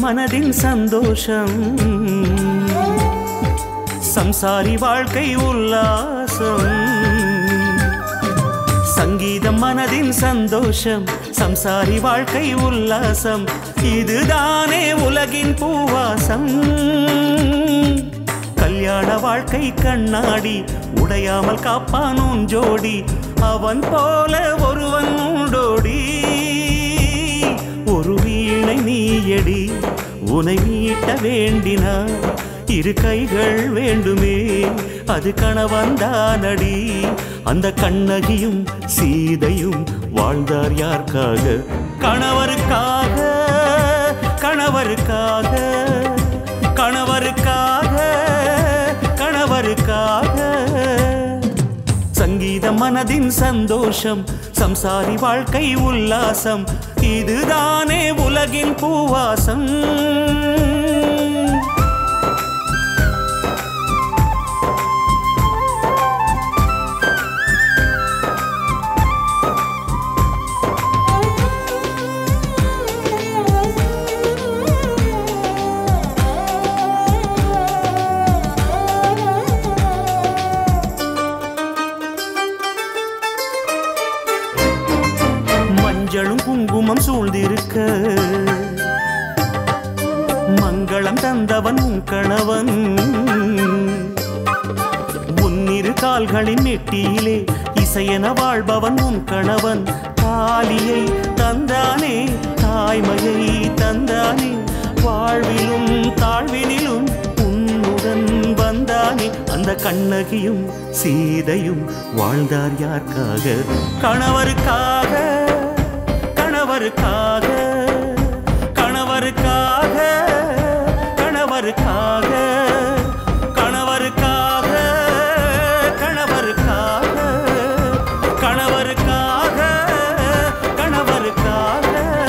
மனதின் சந்தோஷம் சம்சாரி வாழ்க்கை உல்லாசம் சங்கீதம் மனதின் சந்தோஷம் சம்சாரி வாழ்க்கை உல்லாசம் இதுதானே உலகின் பூவாசம் கல்யாண வாழ்க்கை கண்ணாடி உடையாமல் காப்பான் உன் ஜோடி அவன் போல ஒருவன் உண்டோடி ஒரு வீணை நீயடி உனை மீட்ட வேண்டினா இரு கைகள் வேண்டுமே அது கணவன்தானடி அந்த கண்ணகியும் சீதையும் வாழ்ந்தார் யாருக்காக கணவருக்காக கணவருக்காக கணவருக்காக கணவருக்காக சங்கீதம் மனதின் சந்தோஷம் சம்சாரி வாழ்க்கை உல்லாசம் இதுதானே உலகின் பூவாசம் மஞ்சளும் குங்குமம் சூழ்ந்திருக்க மங்களம் தந்தவன் உன் கணவன் உன்னிரு கால்களின் நெட்டியிலே இசையென வாழ்பவன் உன் கணவன் தாலியை தந்தானே தாய்மையை தந்தானே வாழ்விலும் தாழ்வினிலும் உன்னுடன் வந்தானே அந்த கண்ணகியும் சீதையும் வாழ்ந்தார் யாருக்காக கணவருக்காக கணவருக்காக கணவருக்காக கணவருக்காக கணவருக்காக கணவருக்காக கணவருக்காக கணவருக்காக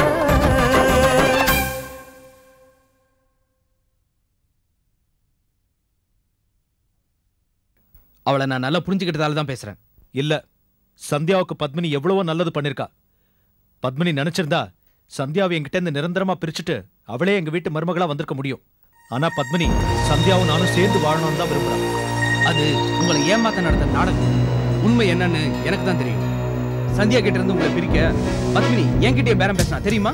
அவளை நான் நல்லா புரிஞ்சுக்கிட்டதால தான் பேசுறேன் இல்ல சந்தியாவுக்கு பத்மினி எவ்வளவோ நல்லது பண்ணிருக்கா பத்மினி நினைச்சிருந்தா சந்தியாவை என்கிட்ட இருந்து நிரந்தரமா பிரிச்சுட்டு அவளே எங்க வீட்டு மருமகளா வந்திருக்க முடியும் ஆனா பத்மினி சந்தியாவும் நானும் சேர்ந்து வாழணும்னு தான் விரும்புறா அது உங்களை ஏமாத்த நடந்த நாடகம் உண்மை என்னன்னு எனக்கு தான் தெரியும் சந்தியா கிட்ட இருந்து உங்களை பிரிக்க பத்மினி என்கிட்டயே பேரம் பேசினா தெரியுமா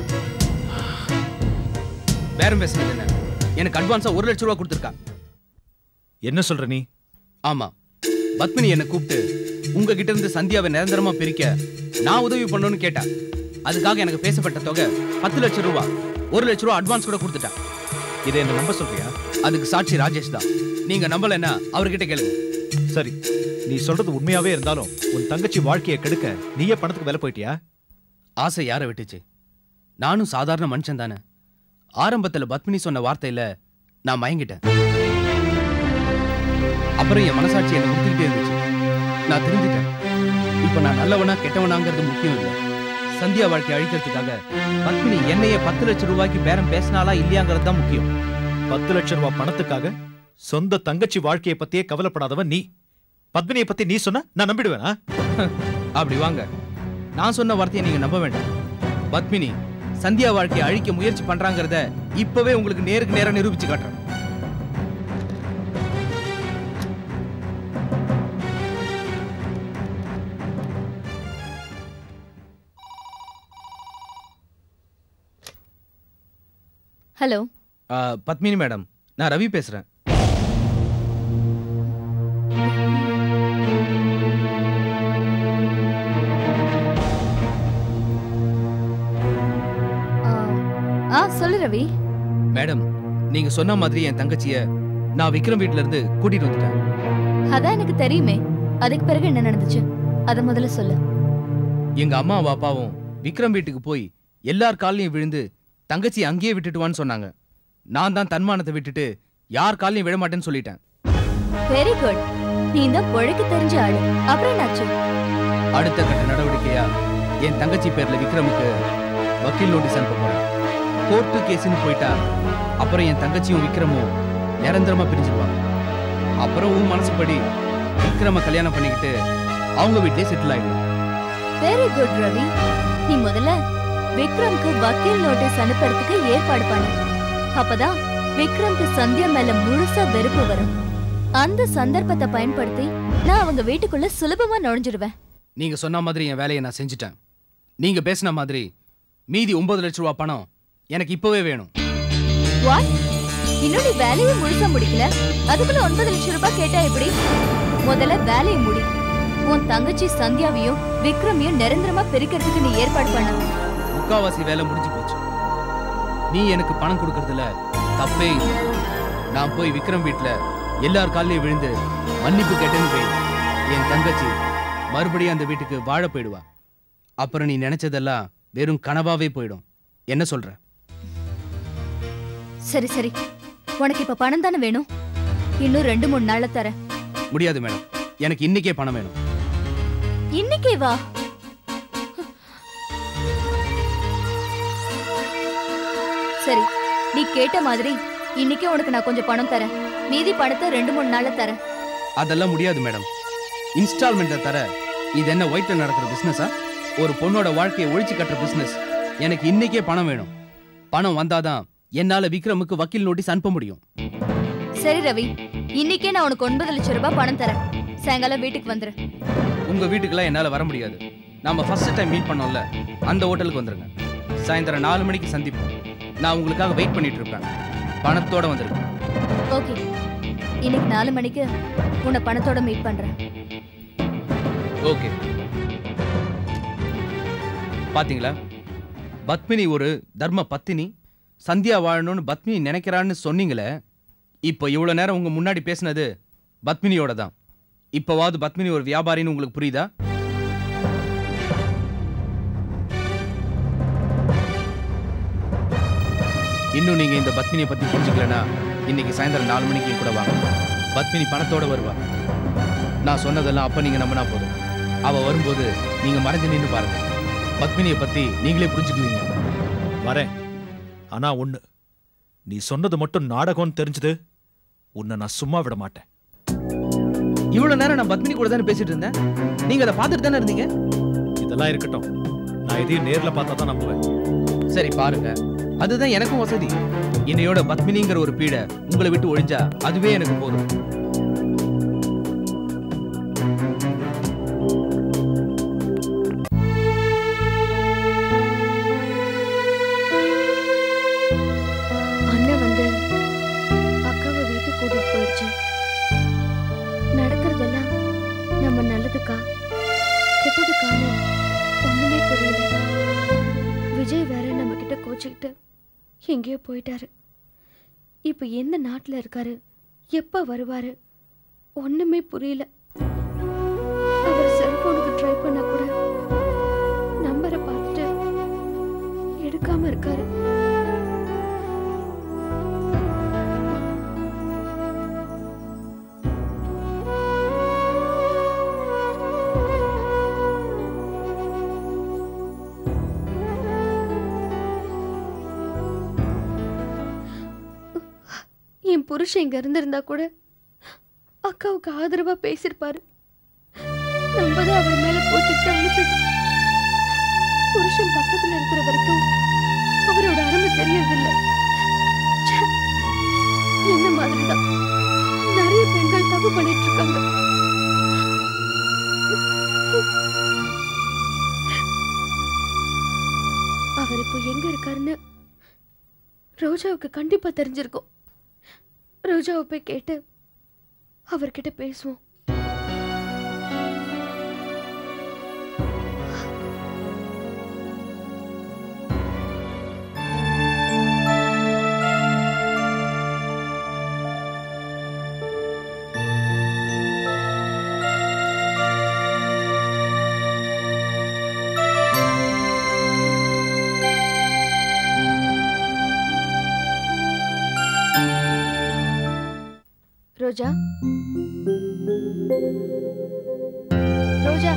பேரம் பேசுனது என்ன எனக்கு அட்வான்ஸா ஒரு லட்ச ரூபா கொடுத்துருக்கா என்ன சொல்ற நீ ஆமா பத்மினி என்னை கூப்பிட்டு உங்ககிட்ட இருந்து சந்தியாவை நிரந்தரமா பிரிக்க நான் உதவி பண்ணணும்னு கேட்டா அதுக்காக எனக்கு பேசப்பட்ட தொகை பத்து லட்சம் ரூபா ஒரு லட்ச ரூபா அட்வான்ஸ் கூட கொடுத்துட்டா இதை என்ன நம்ப சொல்றியா அதுக்கு சாட்சி ராஜேஷ் தான் நீங்க நம்பலைன்னா அவர்கிட்ட கேளுங்க சரி நீ சொல்றது உண்மையாவே இருந்தாலும் உன் தங்கச்சி வாழ்க்கையை கெடுக்க நீயே பணத்துக்கு வேலை போயிட்டியா ஆசை யாரை விட்டுச்சு நானும் சாதாரண மனுஷன் தானே ஆரம்பத்துல பத்மினி சொன்ன வார்த்தையில நான் மயங்கிட்டேன் அப்புறம் என் மனசாட்சி என்னை உறுத்திக்கிட்டே இருந்துச்சு நான் திருந்திட்டேன் இப்ப நான் நல்லவனா கெட்டவனாங்கிறது முக்கியம் இல்லை சந்தியா வாழ்க்கை அழிக்கிறதுக்காக பத்மினி என்னைய பத்து லட்சம் ரூபாய்க்கு பேரம் பேசினாலா இல்லையாங்கிறது தான் முக்கியம் பத்து லட்சம் ரூபாய் பணத்துக்காக சொந்த தங்கச்சி வாழ்க்கையை பத்தியே கவலைப்படாதவன் நீ பத்மினியை பத்தி நீ சொன்ன நான் நம்பிடுவேனா அப்படி வாங்க நான் சொன்ன வார்த்தையை நீங்க நம்ப வேண்டாம் பத்மினி சந்தியா வாழ்க்கையை அழிக்க முயற்சி பண்றாங்கிறத இப்பவே உங்களுக்கு நேருக்கு நேரா நிரூபிச்சு காட்டுறேன் ஹலோ ஆ, பத்மினி மேடம் நான் ரவி பேசுறேன் ஆ, ஆ சொல்லு ரவி மேடம் நீங்க சொன்ன மாதிரி என் தங்கச்சிய நான் விக்ரம் வீட்ல இருந்து கூட்டிட்டு வந்துட்டேன் அதான் எனக்கு தெரியுமே அதுக்கு பிறகு என்ன நடந்துச்சு அத முதல்ல சொல்லு எங்க அம்மாவும் அப்பாவும் விக்ரம் வீட்டுக்கு போய் எல்லார் காலையும் விழுந்து தங்கச்சி அங்கேயே விட்டுட்டு வான்னு சொன்னாங்க நான் தான் தன்மானத்தை விட்டுட்டு யார் காலையும் விட மாட்டேன்னு சொல்லிட்டேன் வெரி குட் நீ தான் பொழைக்க தெரிஞ்ச ஆளு அப்புறம் என்னாச்சு அடுத்த கட்ட நடவடிக்கையா என் தங்கச்சி பேர்ல விக்ரமுக்கு வக்கீல் நோட்டீஸ் அனுப்ப போறேன் கோர்ட்டு கேஸ்னு போயிட்டா அப்புறம் என் தங்கச்சியும் விக்ரமும் நிரந்தரமா பிரிஞ்சிருவாங்க அப்புறம் உன் மனசுப்படி விக்ரம கல்யாணம் பண்ணிக்கிட்டு அவங்க வீட்லயே செட்டில் ஆயிடும் வெரி குட் ரவி நீ முதல்ல விக்ரம்க்கு வக்கீல் நோட்டீஸ் அனுப்புறதுக்கு ஏற்பாடு பண்ணு அப்பதான் விக்ரம்க்கு சந்தியா மேல முழுசா வெறுப்பு வரும் அந்த சந்தர்ப்பத்தை பயன்படுத்தி நான் அவங்க வீட்டுக்குள்ள சுலபமா நுழைஞ்சிடுவேன் நீங்க சொன்ன மாதிரி என் வேலையை நான் செஞ்சுட்டேன் நீங்க பேசின மாதிரி மீதி ஒன்பது லட்ச ரூபா பணம் எனக்கு இப்பவே வேணும் வாட் இன்னும் நீ வேலையை முழுசா முடிக்கல அதுக்குள்ள ஒன்பது லட்சம் ரூபாய் கேட்டா எப்படி முதல்ல வேலையை முடி உன் தங்கச்சி சந்தியாவையும் விக்ரமையும் நிரந்தரமா பிரிக்கிறதுக்கு நீ ஏற்பாடு பண்ண முக்காவாசி வேலை முடிஞ்சு போச்சு நீ எனக்கு பணம் கொடுக்கறதுல தப்பே இல்லை நான் போய் விக்ரம் வீட்ல எல்லார் காலையும் விழுந்து மன்னிப்பு கேட்டேன்னு போய் என் தங்கச்சி மறுபடியும் அந்த வீட்டுக்கு வாழ போயிடுவா அப்புறம் நீ நினைச்சதெல்லாம் வெறும் கனவாவே போயிடும் என்ன சொல்ற சரி சரி உனக்கு இப்ப பணம் தானே வேணும் இன்னும் ரெண்டு மூணு நாள்ல தரேன் முடியாது மேடம் எனக்கு இன்னைக்கே பணம் வேணும் இன்னைக்கே வா சரி நீ கேட்ட மாதிரி இன்னைக்கே உனக்கு நான் கொஞ்சம் பணம் தரேன் மீதி பணத்தை ரெண்டு மூணு நாள்ல தரேன் அதெல்லாம் முடியாது மேடம் இன்ஸ்டால்மெண்ட்டை தர இது என்ன ஒயிட்ல நடக்கிற பிசினஸா ஒரு பொண்ணோட வாழ்க்கையை ஒழிச்சு கட்டுற பிசினஸ் எனக்கு இன்னைக்கே பணம் வேணும் பணம் வந்தாதான் என்னால விக்ரமுக்கு வக்கீல் நோட்டீஸ் அனுப்ப முடியும் சரி ரவி இன்னைக்கே நான் உனக்கு ஒன்பது லட்சம் ரூபாய் பணம் தரேன் சாயங்காலம் வீட்டுக்கு வந்துரு உங்க வீட்டுக்கெல்லாம் என்னால வர முடியாது நாம ஃபர்ஸ்ட் டைம் மீட் பண்ணோம்ல அந்த ஹோட்டலுக்கு வந்துருங்க சாயந்தரம் நாலு மணிக்கு சந்திப்போம் நான் உங்களுக்காக வெயிட் பண்ணிட்டு இருப்பேன் பணத்தோட வந்துருங்க ஓகே இன்னைக்கு நாலு மணிக்கு உன்னை பணத்தோட மீட் பண்றேன் ஓகே பாத்தீங்களா பத்மினி ஒரு தர்ம பத்தினி சந்தியா வாழணும்னு பத்மினி நினைக்கிறான்னு சொன்னீங்களே இப்போ இவ்வளோ நேரம் உங்க முன்னாடி பேசினது பத்மினியோட தான் இப்போவாவது பத்மினி ஒரு வியாபாரின்னு உங்களுக்கு புரியுதா இன்னும் நீங்க இந்த பத்மினியை பத்தி புரிஞ்சுக்கலனா இன்னைக்கு சாயந்தரம் நாலு மணிக்கு என் கூட வாங்க பத்மினி பணத்தோட வருவா நான் சொன்னதெல்லாம் அப்ப நீங்க நம்பினா போதும் அவ வரும்போது நீங்க மறைஞ்சு நின்னு பாருங்க பத்மினியை பத்தி நீங்களே புரிஞ்சுக்குவீங்க வரேன் ஆனா ஒண்ணு நீ சொன்னது மட்டும் நாடகம்னு தெரிஞ்சது உன்னை நான் சும்மா விட மாட்டேன் இவ்வளவு நேரம் நான் பத்மினி கூட தானே பேசிட்டு இருந்தேன் நீங்க அதை பார்த்துட்டு தானே இருந்தீங்க இதெல்லாம் இருக்கட்டும் நான் இதையும் நேர்ல பார்த்தா தான் நம்புவேன் சரி பாருங்க அதுதான் எனக்கும் வசதி இன்னையோட பத்மினிங்கிற ஒரு பீடை உங்களை விட்டு ஒழிஞ்சா அதுவே எனக்கு போதும் அண்ணன் வந்து அக்காவை வீட்டுக்கு கூட்டிட்டு போயிடுச்சு நடக்கிறதெல்லாம் நம்ம நல்லதுக்கா கெட்டதுக்கான ஒண்ணுமே புரியல விஜய் வேற நம்ம கிட்ட கோச்சிக்கிட்டு எங்கேயோ போயிட்டாரு இப்ப எந்த நாட்டுல இருக்காரு எப்ப வருவாரு ஒண்ணுமே புரியல அவர் செல்போனுக்கு ட்ரை பண்ணா கூட நம்பரை பார்த்துட்டு எடுக்காம இருக்காரு என் புருஷன் இங்க இருந்திருந்தா கூட அக்காவுக்கு ஆதரவா பேசியிருப்பாரு நம்ம தான் அவர் மேல போச்சுட்டு அனுப்பிட்டோம் புருஷன் பக்கத்துல இருக்கிற வரைக்கும் அவரோட அருமை தெரியறதில்ல ச்சே, என்ன மாதிரிதான் நிறைய பெண்கள் தப்பு பண்ணிட்டு இருக்காங்க அவர் இப்போ எங்க இருக்காருன்னு ரோஜாவுக்கு கண்டிப்பா தெரிஞ்சிருக்கும் ரோஜாவை போய் கேட்டு அவர்கிட்ட பேசுவோம் ரோஜா ரோஜா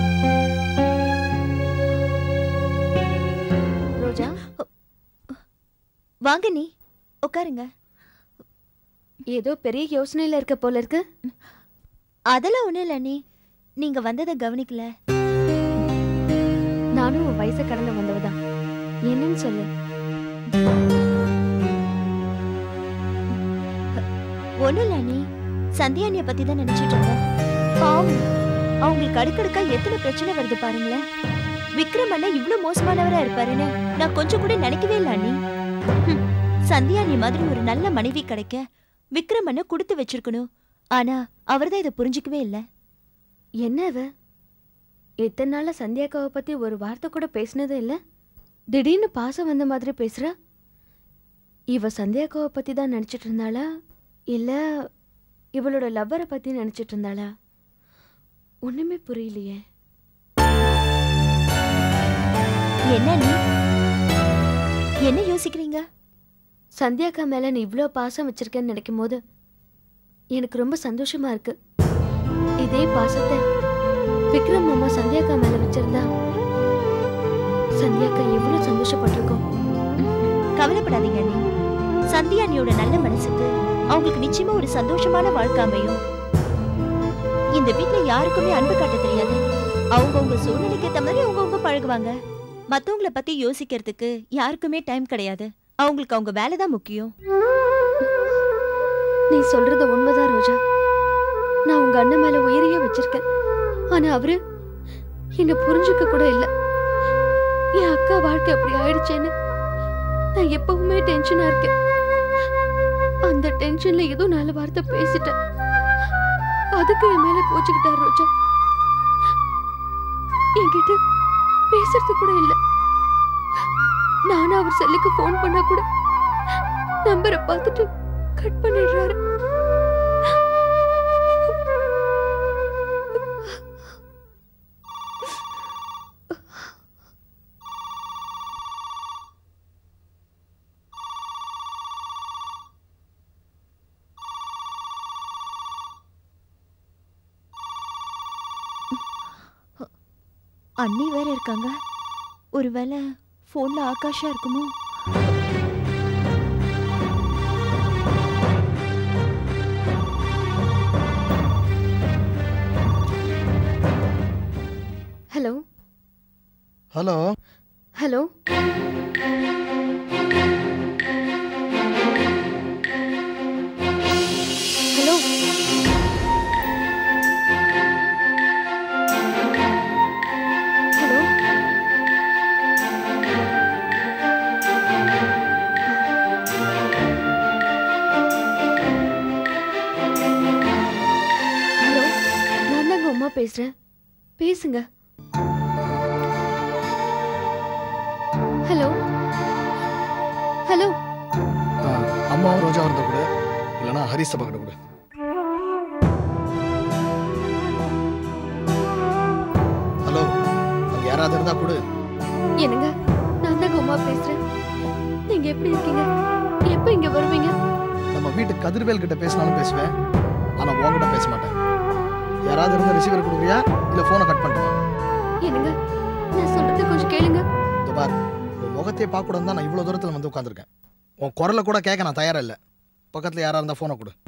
ரோஜா வாங்க நீ உட்காருங்க ஏதோ பெரிய யோசனையில இருக்க போல இருக்கு அதெல்லாம் ஒண்ணும் இல்ல நீ நீங்க வந்ததை கவனிக்கல நானும் உன் வயசை கடந்து வந்தவதான் என்னன்னு சொல்லு ஒண்ணும் இல்ல நீ சந்தியானிய பத்தி தான் நினைச்சிட்டு இருந்தேன் பாவம் அவங்களுக்கு அடுக்கடுக்கா எத்தனை பிரச்சனை வருது பாருங்களேன் விக்ரம் அண்ணா இவ்ளோ மோசமானவரா இருப்பாருன்னு நான் கொஞ்சம் கூட நினைக்கவே இல்ல அண்ணி ஹம், சந்தியானி மாதிரி ஒரு நல்ல மனைவி கிடைக்க விக்ரம் அண்ணா கொடுத்து வச்சிருக்கணும் ஆனா அவர்தான் இதை புரிஞ்சுக்கவே இல்ல என்ன அவ எத்தனை நாளா சந்தியாக்காவை பத்தி ஒரு வார்த்தை கூட பேசினதே இல்ல திடீர்னு பாசம் வந்த மாதிரி பேசுறா இவ சந்தியாக்காவை பத்தி தான் நினைச்சிட்டு இருந்தாளா இல்ல இவளோட லவ்வரை பத்தி நினைச்சிட்டு இருந்தாளா ஒண்ணுமே புரியலையே என்ன நீ என்ன யோசிக்கிறீங்க சந்தியாக்கா மேல நீ இவ்ளோ பாசம் வச்சிருக்கேன்னு நினைக்கும் போது எனக்கு ரொம்ப சந்தோஷமா இருக்கு இதே பாசத்தை விக்ரம் மாமா சந்தியாக்கா மேல வச்சிருந்தா சந்தியாக்கா எவ்வளவு சந்தோஷப்பட்டிருக்கோம் கவலைப்படாதீங்க அண்ணி சந்தியா அண்ணியோட நல்ல மனசுக்கு அவங்களுக்கு நிச்சயமா ஒரு சந்தோஷமான வாழ்க்கை அமையும் இந்த வீட்ல யாருக்குமே அன்பு காட்ட தெரியாது அவங்கவங்க சூழ்நிலைக்கு ஏத்த மாதிரி அவங்கவங்க பழகுவாங்க மத்தவங்கள பத்தி யோசிக்கிறதுக்கு யாருக்குமே டைம் கிடையாது அவங்களுக்கு அவங்க வேலை தான் முக்கியம் நீ சொல்றது உண்மைதான் ரோஜா நான் உங்க அண்ணன் மேல உயிரையே வச்சிருக்கேன் ஆனா அவரு என்ன புரிஞ்சுக்க கூட இல்ல என் அக்கா வாழ்க்கை அப்படி ஆயிடுச்சேன்னு நான் எப்பவுமே டென்ஷனா இருக்கேன் அந்த டென்ஷன்ல ஏதோ நாலு வார்த்தை பேசிட்டேன் அதுக்கு என் மேல கோச்சுக்கிட்டார் ரோஜா என்கிட்ட பேசுறது கூட இல்ல நானும் அவர் செல்லுக்கு ஃபோன் பண்ணா கூட நம்பரை பார்த்துட்டு கட் பண்ணிடுறாரு அண்ணி வேற இருக்காங்க ஒருவேளை போன்ல ஆகாஷா இருக்குமோ hello hello hello hello hello hello நான் தாங்க உமா பேசுறேன் பேசுங்க ஹலோ ஹலோ ஆ, அம்மாவும் ரோஜா வரத கூட இல்லைன்னா ஹரிஸ் சபா கிட்ட கூட ஹலோ அங்க யாராவது இருந்தா கூட என்னங்க நான் தாங்க உமா பேசுறேன் நீங்க எப்படி இருக்கீங்க எப்ப இங்க வருவீங்க நம்ம வீட்டு கதிர்வேல் கிட்ட பேசினாலும் பேசுவேன் ஆனா உன்கிட்ட பேச மாட்டேன் யாராவது இருந்தா ரிசீவர் கொடுக்குறியா இல்ல போனை கட் பண்ணுமா என்னங்க நான் சொல்றது கொஞ்சம் கேளுங்க இதோ பாரு உன் முகத்தையே பார்க்க கூட தான் நான் இவ்வளவு தூரத்துல வந்து உட்காந்துருக்கேன் உன் குரலை கூட கேட்க நான் தயாரா இல்ல பக்கத்துல யாரா இருந்தா போனை கொடு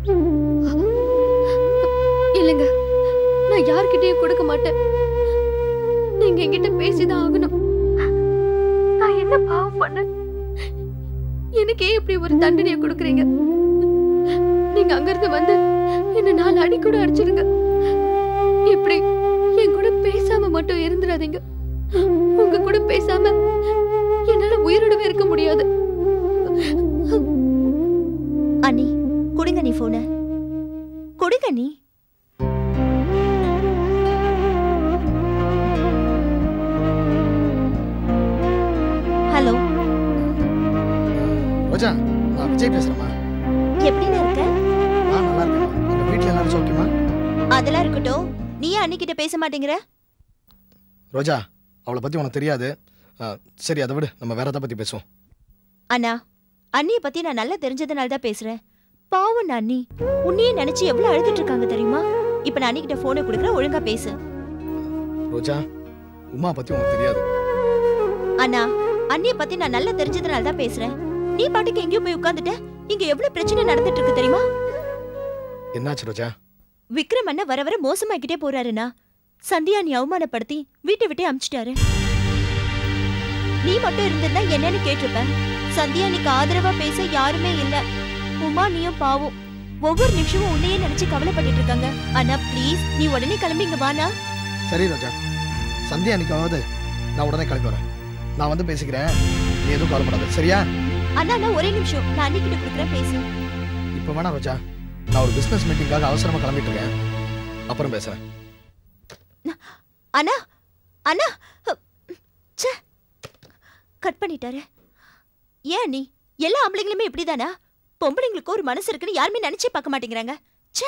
இல்லைங்க நான் யார்கிட்டயும் கொடுக்க மாட்டேன் நீங்க என்கிட்ட பேசிதான் ஆகணும் நான் என்ன பாவம் பண்ணேன் எனக்கு ஏன் இப்படி ஒரு தண்டனையை கொடுக்குறீங்க நீங்க அங்கிருந்து வந்து என்ன நாலு அடி கூட அடிச்சிடுங்க இப்படி என் கூட பேசாம மட்டும் இருந்துடாதீங்க உங்க கூட பேசாம என்னால உயிரோடவே இருக்க முடியாது அண்ணி கொடுங்க நீ போன கொடுங்க நீ ஹலோ ரோஜா நான் விஜய் பேசுறேம்மா எப்படிண்ணா இருக்க நான் நல்லா இருக்கேன் உங்க வீட்டுல எல்லாரும் சௌக்கியமா அதெல்லாம் இருக்கட்டும் நீ ஏன் அண்ணிக்கிட்ட பேச மாட்டேங்கிற ரோஜா அவளை பத்தி உனக்கு தெரியாது ஆ, சரி அதை விடு நம்ம வேற எதை பத்தி பேசுவோம் அண்ணா அண்ணிய பத்தி நான் நல்லா தெரிஞ்சதுனால தான் பேசுறேன் பாவம் அண்ணி உன்னையே நினைச்சு எவ்வளவு அழுதுட்டு இருக்காங்க தெரியுமா இப்ப நான் அண்ணிக்கிட்ட போனை கொடுக்குறேன் ஒழுங்கா பேசு ரோஜா உமா பத்தி உனக்கு தெரியாது அண்ணா அண்ணிய பத்தி நான் நல்லா தெரிஞ்சதுனால தான் பேசுறேன் நீ பாட்டுக்கு எங்கேயோ போய் உட்கார்ந்துட்ட இங்க எவ்வளவு பிரச்சனை நடந்துட்டு இருக்கு தெரியுமா என்னாச்சு ரோஜா விக்ரம் அண்ணா வர வர மோசமாக்கிட்டே போறாருண்ணா சந்தியா நீ அவமானப்படுத்தி வீட்டை விட்டே அமிச்சிட்டாரு நீ மட்டும் இருந்திருந்தா என்னன்னு கேட்டிருப்ப சந்தியா நீக்கு ஆதரவா பேச யாருமே இல்ல உமா நீயும் பாவம் ஒவ்வொரு நிமிஷமும் உன்னையே நினைச்சு கவலைப்பட்டுட்டு இருக்காங்க அண்ணா ப்ளீஸ் நீ உடனே கிளம்பி இங்க வாண்ணா சரி ரோஜா சந்தியா அன்னைக்காவது நான் உடனே கிளம்பி வரேன் நான் வந்து பேசிக்கிறேன் நீ எதுவும் கவலைப்படாத சரியா அண்ணா அண்ணா ஒரே நிமிஷம் நான் அன்னிக்கிட்ட கொடுக்குறேன் பேசு இப்போ வேணாம் ரோஜா நான் ஒரு பிஸ்னஸ் மீட்டிங்காக அவசரமா கிளம்பிட்டு இருக்கேன் அப்புறம் பேசுறேன் அண்ணா அண்ணா ச்சே கட் பண்ணிட்டாரு ஏன் நீ எல்லா ஆம்பளைங்களுமே இப்படிதானா பொம்பளைங்களுக்கு ஒரு மனசு இருக்குன்னு யாருமே நினைச்சே பார்க்க மாட்டேங்கிறாங்க ச்சே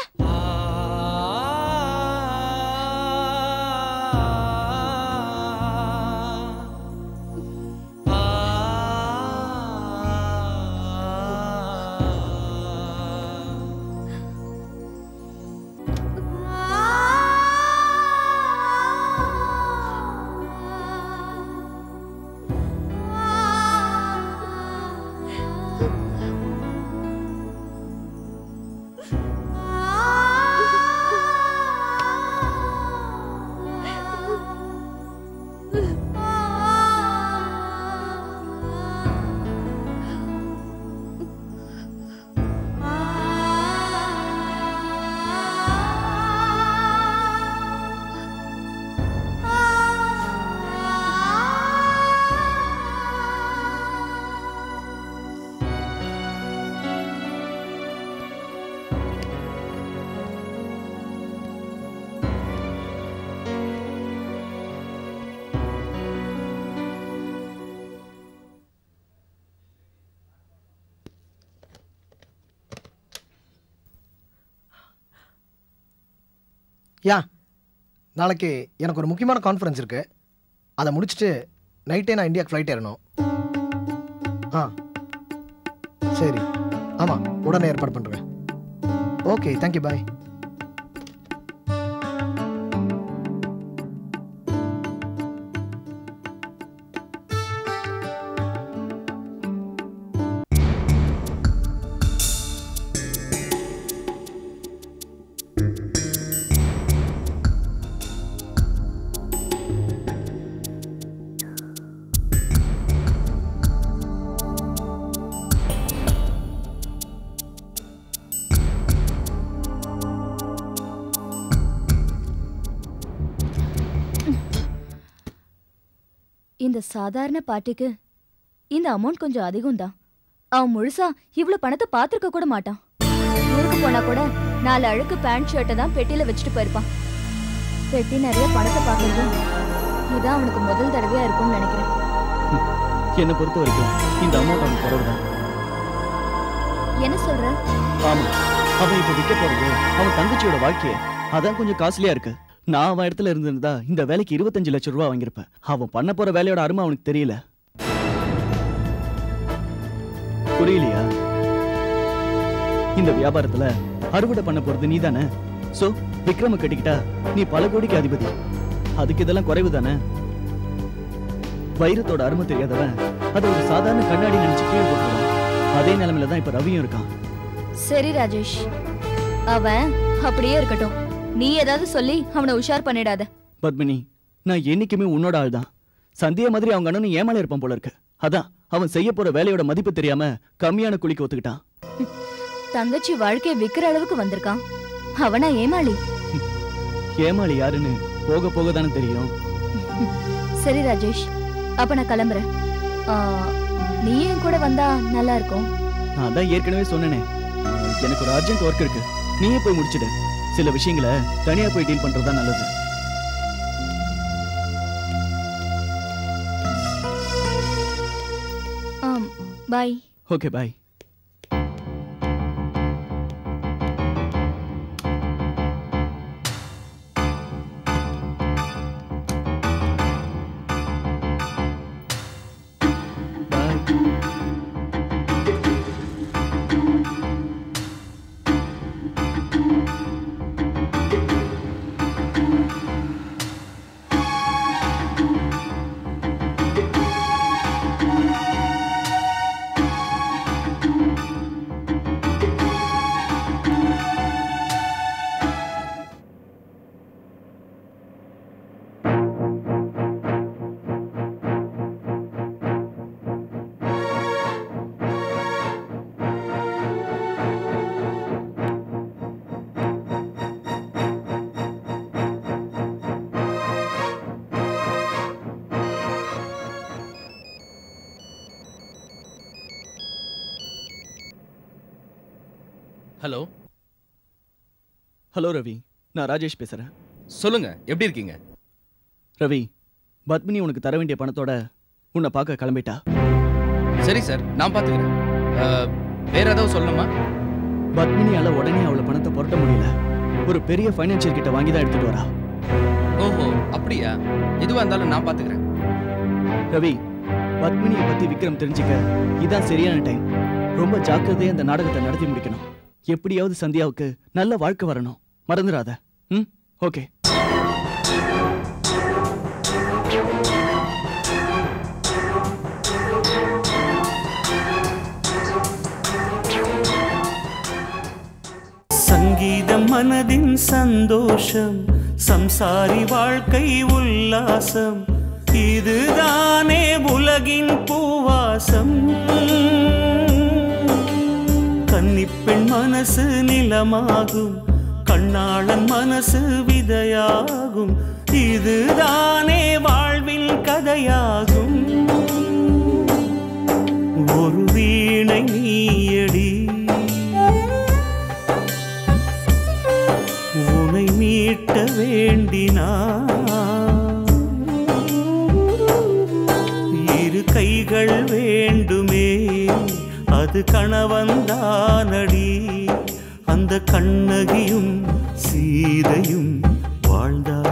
யா நாளைக்கு எனக்கு ஒரு முக்கியமான கான்ஃபரன்ஸ் இருக்கு அதை முடிச்சுட்டு நைட்டே நான் இந்தியாவுக்கு ஃப்ளைட் ஏறணும் ஆ சரி ஆமாம் உடனே ஏற்பாடு பண்ணுறேன் ஓகே தேங்க்யூ பாய் இந்த சாதாரண பார்ட்டிக்கு இந்த அமௌண்ட் கொஞ்சம் அதிகம் தான் அவன் முழுசா இவ்ளோ பணத்தை பார்த்திருக்க கூட மாட்டான் ஊருக்கு போனா கூட நாலு அழுக்கு பேண்ட் ஷர்ட்டை தான் பெட்டியில வச்சுட்டு போயிருப்பான் பெட்டி நிறைய பணத்தை பார்க்கறது இதான் அவனுக்கு முதல் தடவையா இருக்கும்னு நினைக்கிறேன் என்னை பொறுத்த வரைக்கும் இந்த அமௌண்ட் அவனுக்கு குறவு தான் என்ன சொல்ற ஆமா அவன் இப்ப விற்க போறது அவன் தங்கச்சியோட வாழ்க்கைய அதான் கொஞ்சம் காஸ்ட்லியா இருக்கு நான் அவன் இடத்துல இருந்திருந்தா இந்த வேலைக்கு இருபத்தஞ்சு லட்சம் ரூபாய் வாங்கியிருப்பேன் அவன் பண்ண போற வேலையோட அருமை அவனுக்கு தெரியல புரியலையா இந்த வியாபாரத்துல அறுவடை பண்ண போறது நீ தானே சோ விக்ரம கட்டிக்கிட்டா நீ பல கோடிக்கு அதிபதி அதுக்கு இதெல்லாம் குறைவு தானே வைரத்தோட அருமை தெரியாதவன் அதை ஒரு சாதாரண கண்ணாடி நினைச்சு கீழே போட்டுருவான் அதே நிலைமையில தான் இப்ப ரவியும் இருக்கான் சரி ராஜேஷ் அவன் அப்படியே இருக்கட்டும் நீ ஏதாவது சொல்லி அவனை உஷார் பண்ணிடாத பத்மினி நான் என்னைக்குமே உன்னோட ஆள் தான் சந்தியா மாதிரி அவங்க அண்ணனும் ஏமால இருப்பான் போல இருக்கு அதான் அவன் செய்ய போற வேலையோட மதிப்பு தெரியாம கம்மியான குளிக்க ஒத்துக்கிட்டான் தங்கச்சி வாழ்க்கையை விக்கிற அளவுக்கு வந்திருக்கான் அவனா ஏமாளி ஏமாளி யாருன்னு போக போக தானே தெரியும் சரி ராஜேஷ் அப்ப நான் கிளம்புறேன் ஆ, நீ என் கூட வந்தா நல்லா இருக்கும் நான் தான் ஏற்கனவே சொன்னேனே எனக்கு ஒரு அர்ஜென்ட் ஒர்க் இருக்கு நீயே போய் முடிச்சிடு சில விஷயங்களை தனியா போய் டீல் பண்றது தான் நல்லது ஆம் bye okay bye hello hello Ravi நான் ராஜேஷ் பேசுறேன் சொல்லுங்க எப்படி இருக்கீங்க ரவி பத்மினி உனக்கு தர வேண்டிய பணத்தோட உன்னை பார்க்க கிளம்பிட்டா சரி சார் நான் பார்த்துக்கிறேன் அஹ், வேற ஏதாவது சொல்லணுமா பத்மினியால உடனே அவளை பணத்தை புரட்ட முடியல ஒரு பெரிய ஃபைனான்சியல் கிட்ட வாங்கி தான் எடுத்துட்டு வரா ஓஹோ அப்படியா எதுவாக இருந்தாலும் நான் பார்த்துக்கிறேன் ரவி பத்மினியை பத்தி விக்ரம் தெரிஞ்சுக்க இதான் சரியான டைம் ரொம்ப ஜாக்கிரதையா இந்த நாடகத்தை நடத்தி முடிக்கணும் எப்படியாவது சந்தியாவுக்கு நல்ல வாழ்க்கை வரணும் மறந்துடாத ம் ஓகே சங்கீதம் மனதின் சந்தோஷம் சம்சாரி வாழ்க்கை உல்லாசம் இதுதானே உலகின் பூவாசம் கன்னிப்பெண் மனசு நிலமாகும் கண்ணாளன் மனசு விதையாகும் இதுதானே வாழ்வின் கதையாகும் ஒரு வீணை நீயடி உனை மீட்ட வேண்டினா இரு கைகள் வேண்டுமே அது கணவன்தானடி அந்த கண்ணகியும் சீதையும் வாழ்ந்தார்